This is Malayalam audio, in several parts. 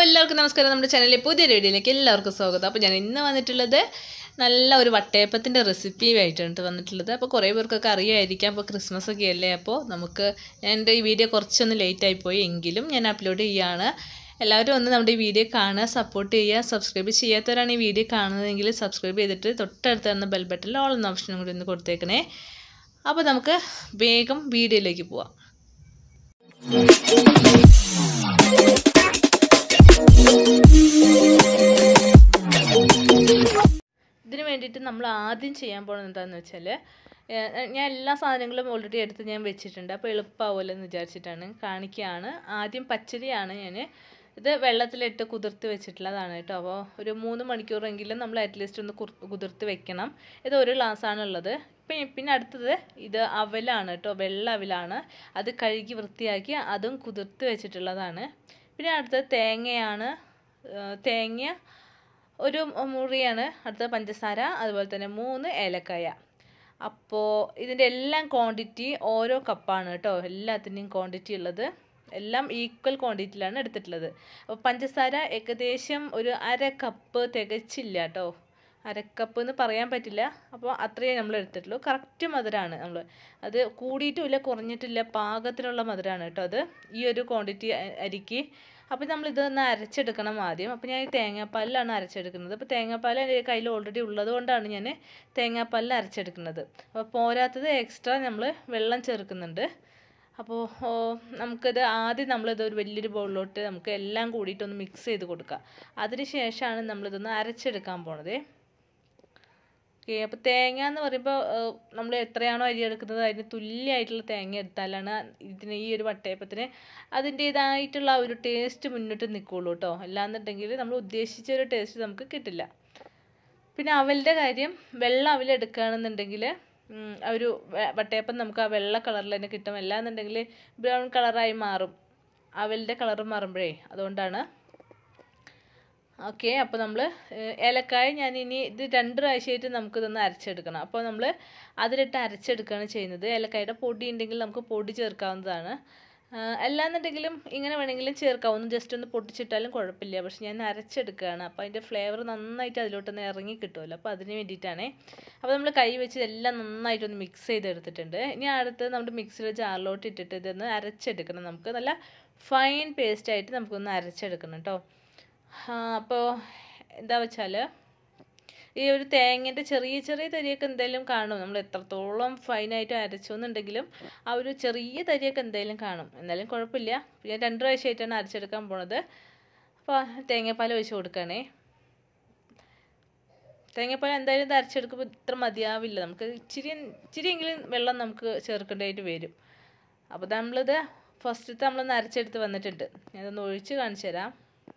എല്ലാവർക്കും നമസ്കാരം നമ്മുടെ ചാനലിലെ പുതിയ വീഡിയോയിലേക്ക് എല്ലാവർക്കും സ്വാഗതം അപ്പോൾ ഞാൻ ഇന്ന് വന്നിട്ടുള്ളത് നല്ല ഒരു വട്ടയപ്പത്തിൻ്റെ റെസിപ്പി ആയിട്ടാണ് വന്നിട്ടുള്ളത് അപ്പോൾ കുറേ പേർക്കൊക്കെ അറിയായിരിക്കാം അപ്പോൾ ക്രിസ്മസ് ഒക്കെ അല്ലേ അപ്പോൾ നമുക്ക് ഞാൻ എൻ്റെ ഈ വീഡിയോ കുറച്ചൊന്ന് ലേറ്റ് ആയിപ്പോയി എങ്കിലും ഞാൻ അപ്ലോഡ് ചെയ്യുകയാണ് എല്ലാവരും ഒന്ന് നമ്മുടെ ഈ വീഡിയോ കാണുക സപ്പോർട്ട് ചെയ്യുക സബ്സ്ക്രൈബ് ചെയ്യാത്തവരാണ് ഈ വീഡിയോ കാണുന്നതെങ്കിൽ സബ്സ്ക്രൈബ് ചെയ്തിട്ട് തൊട്ടടുത്ത് തന്ന ബെൽ ബട്ടണിൽ ഓൾ എന്ന ഓപ്ഷനും കൂടി ഒന്ന് കൊടുത്തേക്കണേ അപ്പോൾ നമുക്ക് വേഗം വീഡിയോയിലേക്ക് പോവാം ഇതിന് വേണ്ടിയിട്ട് നമ്മൾ ആദ്യം ചെയ്യാൻ പോകുന്നത് എന്താണെന്ന് വെച്ചാൽ ഞാൻ എല്ലാ സാധനങ്ങളും ഓൾറെഡി എടുത്ത് ഞാൻ വെച്ചിട്ടുണ്ട് അപ്പോൾ എളുപ്പമാവുമല്ലോ എന്ന് വിചാരിച്ചിട്ടാണ് കാണിക്കുകയാണ് ആദ്യം പച്ചരിയാണ് ഞാൻ ഇത് വെള്ളത്തിലിട്ട് കുതിർത്ത് വെച്ചിട്ടുള്ളതാണ് കേട്ടോ അപ്പോൾ ഒരു മൂന്ന് മണിക്കൂറെങ്കിലും നമ്മൾ അറ്റ്ലീസ്റ്റ് ഒന്ന് കുതിർത്ത് വെക്കണം ഇത് ഒരു ഗ്ലാസ്സാണ് ഉള്ളത് പിന്നെ പിന്നെ അടുത്തത് ഇത് അവലാണ് കേട്ടോ വെള്ള അവലാണ് അത് കഴുകി വൃത്തിയാക്കി അതും കുതിർത്ത് വെച്ചിട്ടുള്ളതാണ് പിന്നെ അടുത്തത് തേങ്ങയാണ് തേങ്ങ ഒരു മുറിയാണ് അടുത്ത പഞ്ചസാര അതുപോലെ തന്നെ മൂന്ന് ഏലക്കായ അപ്പോൾ ഇതിൻ്റെ എല്ലാം ക്വാണ്ടിറ്റി ഓരോ കപ്പാണ് കേട്ടോ എല്ലാത്തിൻ്റെയും ക്വാണ്ടിറ്റി ഉള്ളത് എല്ലാം ഈക്വൽ ക്വാണ്ടിറ്റിയിലാണ് എടുത്തിട്ടുള്ളത് അപ്പോൾ പഞ്ചസാര ഏകദേശം ഒരു അര കപ്പ് തികച്ചില്ല കേട്ടോ അരക്കപ്പ് എന്ന് പറയാൻ പറ്റില്ല അപ്പോൾ അത്രയേ നമ്മൾ എടുത്തിട്ടുള്ളൂ കറക്റ്റ് മധുരമാണ് നമ്മൾ അത് കൂടിയിട്ടുമില്ല കുറഞ്ഞിട്ടില്ല പാകത്തിനുള്ള മധുരമാണ് കേട്ടോ അത് ഈ ഒരു ക്വാണ്ടിറ്റി അരിക്ക് അപ്പോൾ നമ്മൾ ഇതൊന്ന് അരച്ചെടുക്കണം ആദ്യം അപ്പോൾ ഞാൻ ഈ തേങ്ങാപ്പാലിലാണ് അരച്ചെടുക്കുന്നത് അപ്പോൾ തേങ്ങാപ്പാൽ എൻ്റെ കയ്യിൽ ഓൾറെഡി ഉള്ളത് കൊണ്ടാണ് ഞാൻ തേങ്ങാപ്പാലിൽ അരച്ചെടുക്കുന്നത് അപ്പോൾ പോരാത്തത് എക്സ്ട്രാ നമ്മൾ വെള്ളം ചേർക്കുന്നുണ്ട് അപ്പോൾ നമുക്കിത് ആദ്യം നമ്മളിത് ഒരു വലിയൊരു ബൗളിലോട്ട് നമുക്ക് എല്ലാം കൂടിയിട്ടൊന്ന് മിക്സ് ചെയ്ത് കൊടുക്കുക അതിന് ശേഷമാണ് നമ്മളിതൊന്ന് അരച്ചെടുക്കാൻ പോണത് ഓക്കെ അപ്പോൾ തേങ്ങ എന്ന് പറയുമ്പോൾ നമ്മൾ എത്രയാണോ അരി എടുക്കുന്നത് അതിന് തുല്യമായിട്ടുള്ള തേങ്ങ എടുത്താലാണ് ഇതിന് ഈ ഒരു വട്ടയപ്പത്തിന് അതിൻ്റേതായിട്ടുള്ള ഒരു ടേസ്റ്റ് മുന്നോട്ട് നിൽക്കുള്ളൂ കേട്ടോ അല്ലാന്നുണ്ടെങ്കിൽ നമ്മൾ ഉദ്ദേശിച്ച ഒരു ടേസ്റ്റ് നമുക്ക് കിട്ടില്ല പിന്നെ അവലിൻ്റെ കാര്യം വെള്ള അവൽ എടുക്കുകയാണെന്നുണ്ടെങ്കിൽ ഒരു വട്ടയപ്പം നമുക്ക് ആ വെള്ള കളറിൽ തന്നെ കിട്ടും അല്ലാന്നുണ്ടെങ്കിൽ ബ്രൗൺ കളറായി മാറും അവലിൻ്റെ കളർ മാറുമ്പോഴേ അതുകൊണ്ടാണ് ഓക്കെ അപ്പോൾ നമ്മൾ ഏലക്കായ ഞാൻ ഇനി ഇത് രണ്ട് പ്രാവശ്യമായിട്ട് നമുക്കിതൊന്ന് അരച്ചെടുക്കണം അപ്പോൾ നമ്മൾ അതിലിട്ട് അരച്ചെടുക്കുകയാണ് ചെയ്യുന്നത് ഏലക്കായുടെ പൊടി ഉണ്ടെങ്കിൽ നമുക്ക് പൊടി ചേർക്കാവുന്നതാണ് അല്ലാന്നുണ്ടെങ്കിലും ഇങ്ങനെ വേണമെങ്കിലും ചേർക്കാം ഒന്ന് ജസ്റ്റ് ഒന്ന് പൊട്ടിച്ചിട്ടാലും കുഴപ്പമില്ല പക്ഷെ ഞാൻ അരച്ചെടുക്കുകയാണ് അപ്പോൾ അതിൻ്റെ ഫ്ലേവർ നന്നായിട്ട് അതിലോട്ടൊന്ന് ഇറങ്ങി കിട്ടുമല്ലോ അപ്പോൾ അതിന് വേണ്ടിയിട്ടാണ് അപ്പോൾ നമ്മൾ കൈ വെച്ച് എല്ലാം നന്നായിട്ടൊന്ന് മിക്സ് ചെയ്തെടുത്തിട്ടുണ്ട് ഇനി അടുത്ത് നമ്മുടെ മിക്സിയുടെ ജാറിലോട്ട് ഇട്ടിട്ട് ഇതൊന്ന് അരച്ചെടുക്കണം നമുക്ക് നല്ല ഫൈൻ പേസ്റ്റായിട്ട് നമുക്കൊന്ന് അരച്ചെടുക്കണം കേട്ടോ അപ്പോൾ എന്താ വെച്ചാൽ ഈ ഒരു തേങ്ങേൻ്റെ ചെറിയ ചെറിയ തരിയൊക്കെ എന്തായാലും കാണും നമ്മൾ എത്രത്തോളം ഫൈനായിട്ട് അരച്ചു എന്നുണ്ടെങ്കിലും ആ ഒരു ചെറിയ തരിയൊക്കെ എന്തായാലും കാണും എന്നാലും കുഴപ്പമില്ല ഞാൻ രണ്ട് പ്രാവശ്യമായിട്ടാണ് അരച്ചെടുക്കാൻ പോണത് അപ്പോൾ തേങ്ങാപ്പാൽ ഒഴിച്ച് കൊടുക്കണേ തേങ്ങാപ്പാൽ എന്തായാലും ഇത് അരച്ചെടുക്കുമ്പോൾ ഇത്ര മതിയാവില്ല നമുക്ക് ഇച്ചിരി ഇച്ചിരിയെങ്കിലും വെള്ളം നമുക്ക് ചേർക്കേണ്ടതായിട്ട് വരും അപ്പോൾ നമ്മളിത് ഫസ്റ്റത്തെ നമ്മളൊന്ന് അരച്ചെടുത്ത് വന്നിട്ടുണ്ട് ഞാനതൊന്ന് ഒഴിച്ച് കാണിച്ചു തരാം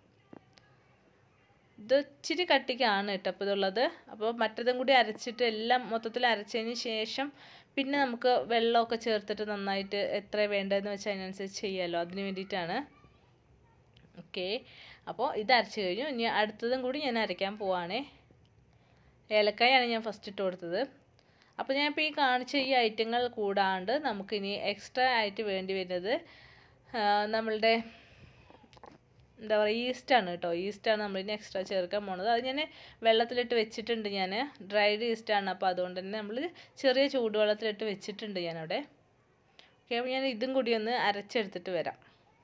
ഇത് ഇച്ചിരി കട്ടിക്കാണ് കേട്ടോ അപ്പോൾ ഇതുള്ളത് അപ്പോൾ മറ്റതും കൂടി അരച്ചിട്ട് എല്ലാം മൊത്തത്തിൽ അരച്ചതിന് ശേഷം പിന്നെ നമുക്ക് വെള്ളമൊക്കെ ചേർത്തിട്ട് നന്നായിട്ട് എത്ര വേണ്ടതെന്ന് വെച്ചാൽ അതിനനുസരിച്ച് ചെയ്യാമല്ലോ അതിന് വേണ്ടിയിട്ടാണ് ഓക്കെ അപ്പോൾ ഇത് അരച്ച് കഴിഞ്ഞു ഇനി അടുത്തതും കൂടി ഞാൻ അരയ്ക്കാൻ പോവാണേ ഏലക്കായാണ് ഞാൻ ഫസ്റ്റ് ഇട്ട് കൊടുത്തത് അപ്പോൾ ഞാൻ ഇപ്പോൾ ഈ കാണിച്ച ഈ ഐറ്റങ്ങൾ കൂടാണ്ട് നമുക്കിനി എക്സ്ട്രാ ആയിട്ട് വേണ്ടി വരുന്നത് നമ്മളുടെ എന്താ പറയുക ഈസ്റ്റാണ് കേട്ടോ ഈസ്റ്റാണ് നമ്മളിനി എക്സ്ട്രാ ചേർക്കാൻ പോണത് അത് ഞാൻ വെള്ളത്തിലിട്ട് വെച്ചിട്ടുണ്ട് ഞാൻ ഡ്രൈഡ് ഈസ്റ്റാണ് അപ്പോൾ അതുകൊണ്ട് തന്നെ നമ്മൾ ചെറിയ ചൂടുവെള്ളത്തിലിട്ട് വെച്ചിട്ടുണ്ട് ഞാനവിടെ ഓക്കെ അപ്പോൾ ഞാൻ ഇതും കൂടി ഒന്ന് അരച്ചെടുത്തിട്ട് വരാം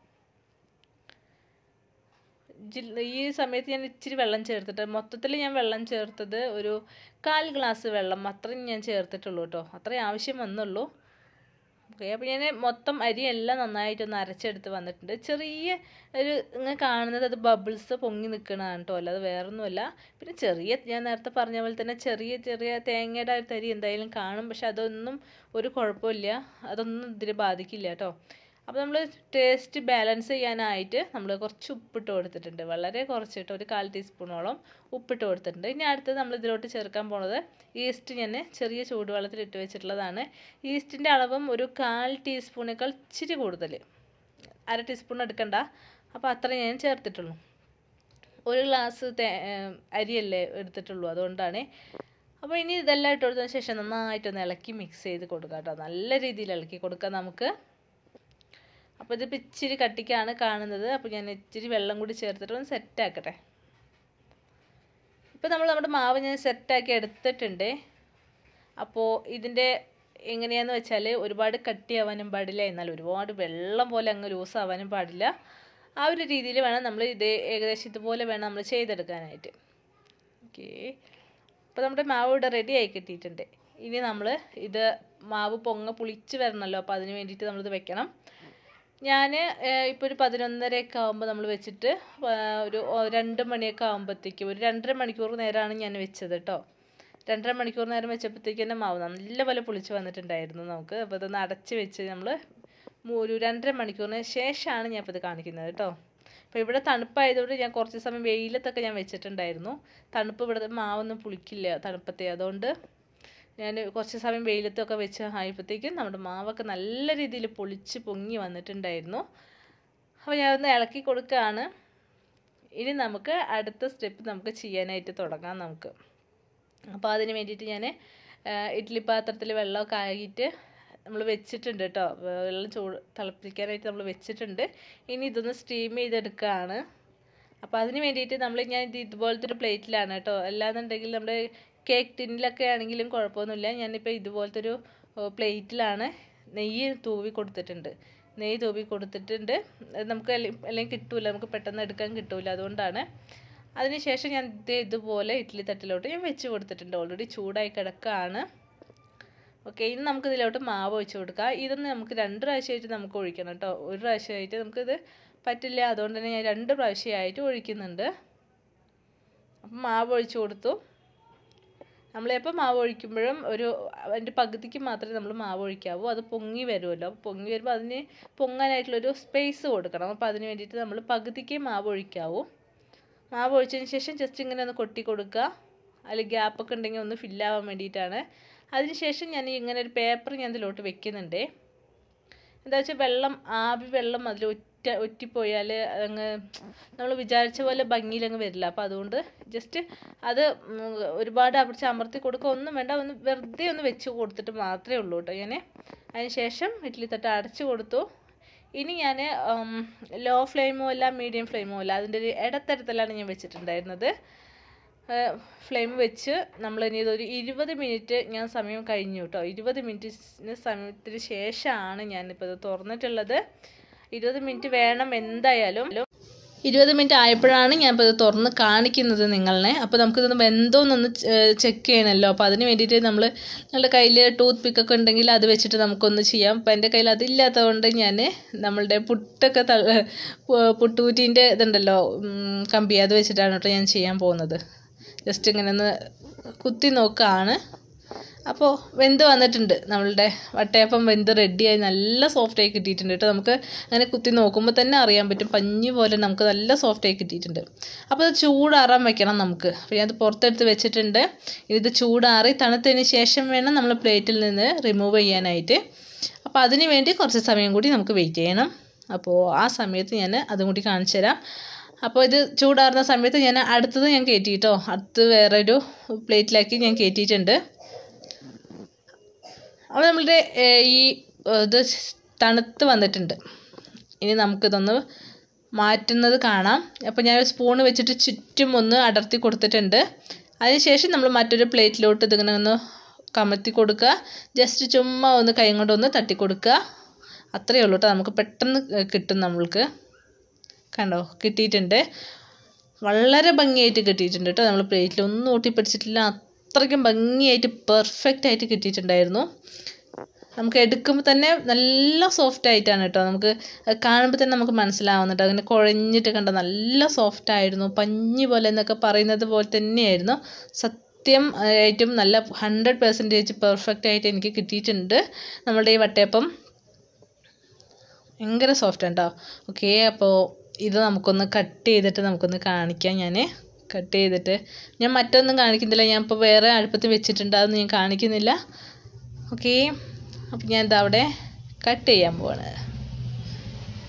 ഈ സമയത്ത് ഞാൻ ഇച്ചിരി വെള്ളം ചേർത്തിട്ട് മൊത്തത്തിൽ ഞാൻ വെള്ളം ചേർത്തത് ഒരു കാൽ ഗ്ലാസ് വെള്ളം അത്രയും ഞാൻ ചേർത്തിട്ടുള്ളൂ കേട്ടോ അത്രയും ആവശ്യം വന്നുള്ളൂ ഓക്കെ അപ്പോൾ ഞാൻ മൊത്തം അരിയെല്ലാം നന്നായിട്ടൊന്ന് അരച്ചെടുത്ത് വന്നിട്ടുണ്ട് ചെറിയ ഒരു ഇങ്ങനെ കാണുന്നത് അത് ബബിൾസ് പൊങ്ങി നിൽക്കണതാണ് കേട്ടോ അല്ലാതെ വേറൊന്നുമല്ല പിന്നെ ചെറിയ ഞാൻ നേരത്തെ പറഞ്ഞ പോലെ തന്നെ ചെറിയ ചെറിയ തേങ്ങയുടെ ഒരു തരി എന്തായാലും കാണും പക്ഷെ അതൊന്നും ഒരു കുഴപ്പമില്ല അതൊന്നും ഇതിനെ ബാധിക്കില്ല കേട്ടോ അപ്പോൾ നമ്മൾ ടേസ്റ്റ് ബാലൻസ് ചെയ്യാനായിട്ട് നമ്മൾ കുറച്ച് ഉപ്പിട്ട് കൊടുത്തിട്ടുണ്ട് വളരെ കുറച്ചിട്ട് ഒരു കാൽ ടീസ്പൂണോളം ഉപ്പിട്ട് കൊടുത്തിട്ടുണ്ട് ഇനി അടുത്തത് നമ്മൾ ഇതിലോട്ട് ചേർക്കാൻ പോണത് ഈസ്റ്റ് ഞാൻ ചെറിയ ചൂടുവെള്ളത്തിൽ ഇട്ട് വെച്ചിട്ടുള്ളതാണ് ഈസ്റ്റിൻ്റെ അളവും ഒരു കാൽ ടീസ്പൂണേക്കാൾ ഇച്ചിരി കൂടുതൽ അര ടീസ്പൂൺ എടുക്കണ്ട അപ്പോൾ അത്ര ഞാൻ ചേർത്തിട്ടുള്ളൂ ഒരു ഗ്ലാസ് അരിയല്ലേ എടുത്തിട്ടുള്ളൂ അതുകൊണ്ടാണ് അപ്പോൾ ഇനി ഇതെല്ലാം ഇട്ട് കൊടുത്തതിന് ശേഷം നന്നായിട്ടൊന്ന് ഇളക്കി മിക്സ് ചെയ്ത് കൊടുക്കാം കേട്ടോ നല്ല രീതിയിൽ ഇളക്കി കൊടുക്കാം നമുക്ക് അപ്പോൾ ഇതിപ്പോൾ ഇച്ചിരി കട്ടിക്കാണ് കാണുന്നത് അപ്പോൾ ഞാൻ ഇച്ചിരി വെള്ളം കൂടി ചേർത്തിട്ട് ഒന്ന് സെറ്റാക്കട്ടെ ഇപ്പോൾ നമ്മൾ നമ്മുടെ മാവ് ഞാൻ സെറ്റാക്കി എടുത്തിട്ടുണ്ട് അപ്പോൾ ഇതിൻ്റെ എങ്ങനെയാന്ന് വെച്ചാൽ ഒരുപാട് കട്ടിയാവാനും പാടില്ല എന്നാൽ ഒരുപാട് വെള്ളം പോലെ അങ്ങ് ലൂസ് ആവാനും പാടില്ല ആ ഒരു രീതിയിൽ വേണം നമ്മൾ ഇത് ഏകദേശം ഇതുപോലെ വേണം നമ്മൾ ചെയ്തെടുക്കാനായിട്ട് ഓക്കേ അപ്പോൾ നമ്മുടെ മാവ് ഇവിടെ റെഡി ആയി കിട്ടിയിട്ടുണ്ട് ഇനി നമ്മൾ ഇത് മാവ് പൊങ്ങ പുളിച്ച് വരണമല്ലോ അപ്പോൾ അതിന് വേണ്ടിയിട്ട് നമ്മളിത് വെക്കണം ഞാൻ ഇപ്പോൾ ഒരു പതിനൊന്നരയൊക്കെ ആകുമ്പോൾ നമ്മൾ വെച്ചിട്ട് ആ, ഒരു ഓ, രണ്ട് മണിയൊക്കെ ആകുമ്പോഴത്തേക്കും ഒരു രണ്ടര മണിക്കൂർ നേരമാണ് ഞാൻ വെച്ചത് കേട്ടോ രണ്ടര മണിക്കൂർ നേരം വെച്ചപ്പോഴത്തേക്കും തന്നെ മാവ് നല്ലപോലെ പുളിച്ച് വന്നിട്ടുണ്ടായിരുന്നു നമുക്ക് അപ്പോൾ ഇതൊന്ന് അടച്ച് വെച്ച് നമ്മൾ ഒരു രണ്ടര മണിക്കൂറിന് ശേഷമാണ് ഞാൻ ഇപ്പോൾ ഇത് കാണിക്കുന്നത് കേട്ടോ അപ്പോൾ ഇവിടെ തണുപ്പായതുകൊണ്ട് ഞാൻ കുറച്ച് സമയം വെയിലത്തൊക്കെ ഞാൻ വെച്ചിട്ടുണ്ടായിരുന്നു തണുപ്പ് ഇവിടെ മാവൊന്നും പുളിക്കില്ല തണുപ്പത്തെ അതുകൊണ്ട് ഞാൻ കുറച്ച് സമയം വെയിലത്തൊക്കെ വെച്ച് ആയപ്പോഴത്തേക്കും നമ്മുടെ മാവൊക്കെ നല്ല രീതിയിൽ പൊളിച്ച് പൊങ്ങി വന്നിട്ടുണ്ടായിരുന്നു അപ്പോൾ ഞാൻ ഒന്ന് ഇളക്കി കൊടുക്കുകയാണ് ഇനി നമുക്ക് അടുത്ത സ്റ്റെപ്പ് നമുക്ക് ചെയ്യാനായിട്ട് തുടങ്ങാം നമുക്ക് അപ്പോൾ അതിന് വേണ്ടിയിട്ട് ഞാൻ ഇഡ്ഡലി പാത്രത്തിൽ വെള്ളമൊക്കെ ആയിട്ട് നമ്മൾ വെച്ചിട്ടുണ്ട് കേട്ടോ വെള്ളം ചൂട് തിളപ്പിക്കാനായിട്ട് നമ്മൾ വെച്ചിട്ടുണ്ട് ഇനി ഇതൊന്ന് സ്റ്റീം ചെയ്തെടുക്കുകയാണ് അപ്പോൾ അതിന് വേണ്ടിയിട്ട് നമ്മൾ ഞാൻ ഇത് ഇതുപോലത്തെ ഒരു പ്ലേറ്റിലാണ് കേട്ടോ അല്ലാന്നുണ്ടെങ്കിൽ നമ്മുടെ കേക്ക് ടിന്നിലൊക്കെ ആണെങ്കിലും കുഴപ്പമൊന്നുമില്ല ഞാനിപ്പോൾ ഇതുപോലത്തെ ഒരു പ്ലേറ്റിലാണ് നെയ്യ് തൂവി കൊടുത്തിട്ടുണ്ട് നെയ്യ് തൂവി കൊടുത്തിട്ടുണ്ട് അത് നമുക്ക് അല്ലെ- അല്ലെങ്കിൽ കിട്ടൂല നമുക്ക് പെട്ടെന്ന് എടുക്കാൻ കിട്ടൂല അതുകൊണ്ടാണ് അതിനുശേഷം ഞാൻ ഇത് ഇതുപോലെ ഇഡ്ഡലി തട്ടിലോട്ട് ഞാൻ വെച്ച് കൊടുത്തിട്ടുണ്ട് ഓൾറെഡി ചൂടായി കിടക്കുകയാണ് ഓക്കെ ഇനി നമുക്ക് ഇതിലോട്ട് മാവ് ഒഴിച്ച് കൊടുക്കാം ഇതൊന്ന് നമുക്ക് രണ്ട് പ്രാവശ്യമായിട്ട് നമുക്ക് ഒഴിക്കണം കേട്ടോ ഒരു പ്രാവശ്യമായിട്ട് നമുക്കിത് പറ്റില്ല അതുകൊണ്ട് തന്നെ ഞാൻ രണ്ട് പ്രാവശ്യമായിട്ട് ഒഴിക്കുന്നുണ്ട് അപ്പം മാവ് ഒഴിച്ച് കൊടുത്തു നമ്മളെപ്പോൾ മാവ് ഒഴിക്കുമ്പോഴും ഒരു അതിൻ്റെ പകുതിക്ക് മാത്രമേ നമ്മൾ മാവ് ഒഴിക്കാവൂ അത് പൊങ്ങി വരുമല്ലോ അപ്പോൾ പൊങ്ങി വരുമ്പോൾ അതിന് പൊങ്ങാനായിട്ടുള്ളൊരു സ്പേസ് കൊടുക്കണം അപ്പോൾ അതിന് വേണ്ടിയിട്ട് നമ്മൾ പകുതിക്ക് മാവ് ഒഴിക്കാവൂ മാവ് ഒഴിച്ചതിന് ശേഷം ജസ്റ്റ് ഇങ്ങനെ ഒന്ന് കൊട്ടി കൊടുക്കുക അതിൽ ഗ്യാപ്പൊക്കെ ഉണ്ടെങ്കിൽ ഒന്ന് ഫില്ലാവാൻ വേണ്ടിയിട്ടാണ് അതിനുശേഷം ഞാൻ ഈ ഇങ്ങനെ ഒരു പേപ്പർ ഞാൻ ഇതിലോട്ട് വെക്കുന്നുണ്ട് എന്താ വെച്ചാൽ വെള്ളം ആവി വെള്ളം അതിൽ ഒറ്റ ഒറ്റിപ്പോയാൽ അങ്ങ് നമ്മൾ വിചാരിച്ച പോലെ ഭംഗിയിൽ അങ്ങ് വരില്ല അപ്പോൾ അതുകൊണ്ട് ജസ്റ്റ് അത് ഉം, ഒരുപാട് അമർത്തി അമർത്തി കൊടുക്കുക ഒന്നും വേണ്ട ഒന്ന് വെറുതെ ഒന്ന് വെച്ച് കൊടുത്തിട്ട് മാത്രമേ ഉള്ളൂ കേട്ടോ ഞാൻ അതിന് ശേഷം ഇഡ്ഡലി തട്ട് അടച്ചു കൊടുത്തു ഇനി ഞാൻ ലോ ഫ്ലെയിമോ അല്ല മീഡിയം ഫ്ലെയിമോ അല്ല അതിൻ്റെ ഒരു ഇടത്തരത്തിലാണ് ഞാൻ വെച്ചിട്ടുണ്ടായിരുന്നത് ഫ്ലെയിം വെച്ച് നമ്മൾ ഇനി ഇതൊരു ഇരുപത് മിനിറ്റ് ഞാൻ സമയം കഴിഞ്ഞു കേട്ടോ ഇരുപത് മിനിറ്റിന് സമയത്തിന് ശേഷമാണ് ഞാനിപ്പോൾ ഇത് തുറന്നിട്ടുള്ളത് ഇരുപത് മിനിറ്റ് വേണം എന്തായാലും ഇരുപത് മിനിറ്റ് ആയപ്പോഴാണ് ഞാൻ ഇപ്പോൾ ഇത് തുറന്ന് കാണിക്കുന്നത് നിങ്ങളെ അപ്പോൾ നമുക്കിതൊന്ന് വെന്തോന്നൊന്ന് ചെക്ക് ചെയ്യണമല്ലോ അപ്പോൾ അതിന് വേണ്ടിയിട്ട് നമ്മൾ നിങ്ങളുടെ കയ്യിൽ ടൂത്ത് പിക്കൊക്കെ ഉണ്ടെങ്കിൽ അത് വെച്ചിട്ട് നമുക്കൊന്ന് ചെയ്യാം അപ്പോൾ എൻ്റെ കയ്യിൽ അതില്ലാത്തതുകൊണ്ട് ഞാൻ നമ്മളുടെ പുട്ടൊക്കെ ത പുട്ടുകുറ്റീൻ്റെ ഇതുണ്ടല്ലോ ഉം, കമ്പി അത് വെച്ചിട്ടാണ് കേട്ടോ ഞാൻ ചെയ്യാൻ പോകുന്നത് ജസ്റ്റ് ഇങ്ങനെ ഒന്ന് കുത്തി നോക്കുകയാണ് അപ്പോൾ വെന്ത് വന്നിട്ടുണ്ട് നമ്മളുടെ വട്ടയപ്പം വെന്ത് റെഡിയായി നല്ല സോഫ്റ്റായി കിട്ടിയിട്ടുണ്ട് കേട്ടോ നമുക്ക് അങ്ങനെ കുത്തി നോക്കുമ്പോൾ തന്നെ അറിയാൻ പറ്റും പഞ്ഞി പോലെ നമുക്ക് നല്ല സോഫ്റ്റായി കിട്ടിയിട്ടുണ്ട് അപ്പോൾ അത് ചൂടാറാൻ വെക്കണം നമുക്ക് അപ്പോൾ ഞാനത് പുറത്തെടുത്ത് വെച്ചിട്ടുണ്ട് ഇത് ചൂടാറി തണുത്തതിന് ശേഷം വേണം നമ്മൾ പ്ലേറ്റിൽ നിന്ന് റിമൂവ് ചെയ്യാനായിട്ട് അപ്പോൾ അതിന് വേണ്ടി കുറച്ച് സമയം കൂടി നമുക്ക് വെയിറ്റ് ചെയ്യണം അപ്പോൾ ആ സമയത്ത് ഞാൻ അതും കൂടി കാണിച്ചു തരാം അപ്പോൾ ഇത് ചൂടാറുന്ന സമയത്ത് ഞാൻ അടുത്തത് ഞാൻ കയറ്റി കേട്ടോ അടുത്ത് വേറൊരു പ്ലേറ്റിലാക്കി ഞാൻ കയറ്റിയിട്ടുണ്ട് അപ്പോൾ നമ്മളുടെ ഏഹ്, ഈ ഏഹ്, ഇത് തണുത്ത് വന്നിട്ടുണ്ട് ഇനി നമുക്കിതൊന്ന് മാറ്റുന്നത് കാണാം അപ്പോൾ ഞാൻ സ്പൂണ് വെച്ചിട്ട് ചുറ്റും ഒന്ന് അടർത്തി കൊടുത്തിട്ടുണ്ട് അതിനുശേഷം നമ്മൾ മറ്റൊരു പ്ലേറ്റിലോട്ട് ഇതിങ്ങനെ ഒന്ന് കമഴ്ത്തി കൊടുക്കുക ജസ്റ്റ് ചുമ്മാ ഒന്ന് കൈ കൊണ്ട് ഒന്ന് തട്ടി കൊടുക്കുക അത്രയേ ഉള്ളൂ കേട്ടോ നമുക്ക് പെട്ടെന്ന് ഏഹ്, കിട്ടും നമ്മൾക്ക് കണ്ടോ കിട്ടിയിട്ടുണ്ട് വളരെ ഭംഗിയായിട്ട് കിട്ടിയിട്ടുണ്ട് കേട്ടോ നമ്മൾ പ്ലേറ്റിൽ ഒന്നും ഒട്ടിപ്പിടിച്ചിട്ടില്ല അത്രയ്ക്കും ഭംഗിയായിട്ട് പെർഫെക്റ്റ് ആയിട്ട് കിട്ടിയിട്ടുണ്ടായിരുന്നു നമുക്ക് എടുക്കുമ്പോൾ തന്നെ നല്ല സോഫ്റ്റ് ആയിട്ടാണ് കേട്ടോ നമുക്ക് കാണുമ്പോൾ തന്നെ നമുക്ക് മനസ്സിലാവുന്നുണ്ട് അങ്ങനെ കുഴഞ്ഞിട്ട് കണ്ട നല്ല സോഫ്റ്റ് ആയിരുന്നു പഞ്ഞി പോലെ എന്നൊക്കെ പറയുന്നത് പോലെ തന്നെയായിരുന്നു സത്യം ആയിട്ടും നല്ല ഹൺഡ്രഡ് പെർസെൻറ്റേജ് പെർഫെക്റ്റ് ആയിട്ട് എനിക്ക് കിട്ടിയിട്ടുണ്ട് നമ്മളുടെ ഈ വട്ടയപ്പം ഭയങ്കര സോഫ്റ്റ് ആണ് കേട്ടോ ഓക്കെ അപ്പോൾ ഇത് നമുക്കൊന്ന് കട്ട് ചെയ്തിട്ട് നമുക്കൊന്ന് കാണിക്കാം ഞാൻ കട്ട് ചെയ്തിട്ട് ഞാൻ മറ്റൊന്നും കാണിക്കുന്നില്ല ഞാൻ ഇപ്പോൾ വേറെ അടുപ്പത്ത് വെച്ചിട്ടുണ്ട് അതൊന്നും ഞാൻ കാണിക്കുന്നില്ല ഓക്കെ അപ്പോൾ ഞാൻ ഇതാ അവിടെ കട്ട് ചെയ്യാൻ പോവാണ്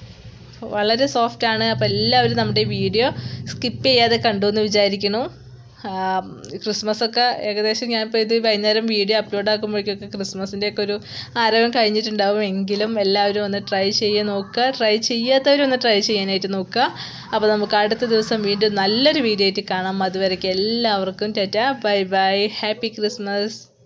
വളരെ സോഫ്റ്റ് ആണ് അപ്പോൾ എല്ലാവരും നമ്മുടെ വീഡിയോ സ്കിപ്പ് ചെയ്യാതെ കണ്ടു എന്ന് വിചാരിക്കുന്നു ക്രിസ്മസ് ഒക്കെ ഏകദേശം ഞാനിപ്പോൾ ഇത് വൈകുന്നേരം വീഡിയോ അപ്ലോഡ് ആക്കുമ്പോഴേക്കൊക്കെ ക്രിസ്മസിൻ്റെ ഒക്കെ ഒരു ആരവം കഴിഞ്ഞിട്ടുണ്ടാവും എങ്കിലും എല്ലാവരും ഒന്ന് ട്രൈ ചെയ്യാൻ നോക്കുക ട്രൈ ചെയ്യാത്തവരൊന്ന് ട്രൈ ചെയ്യാനായിട്ട് നോക്കുക അപ്പോൾ നമുക്ക് അടുത്ത ദിവസം വീണ്ടും നല്ലൊരു വീഡിയോ ആയിട്ട് കാണാം അതുവരേക്കും എല്ലാവർക്കും tata bye bye happy Christmas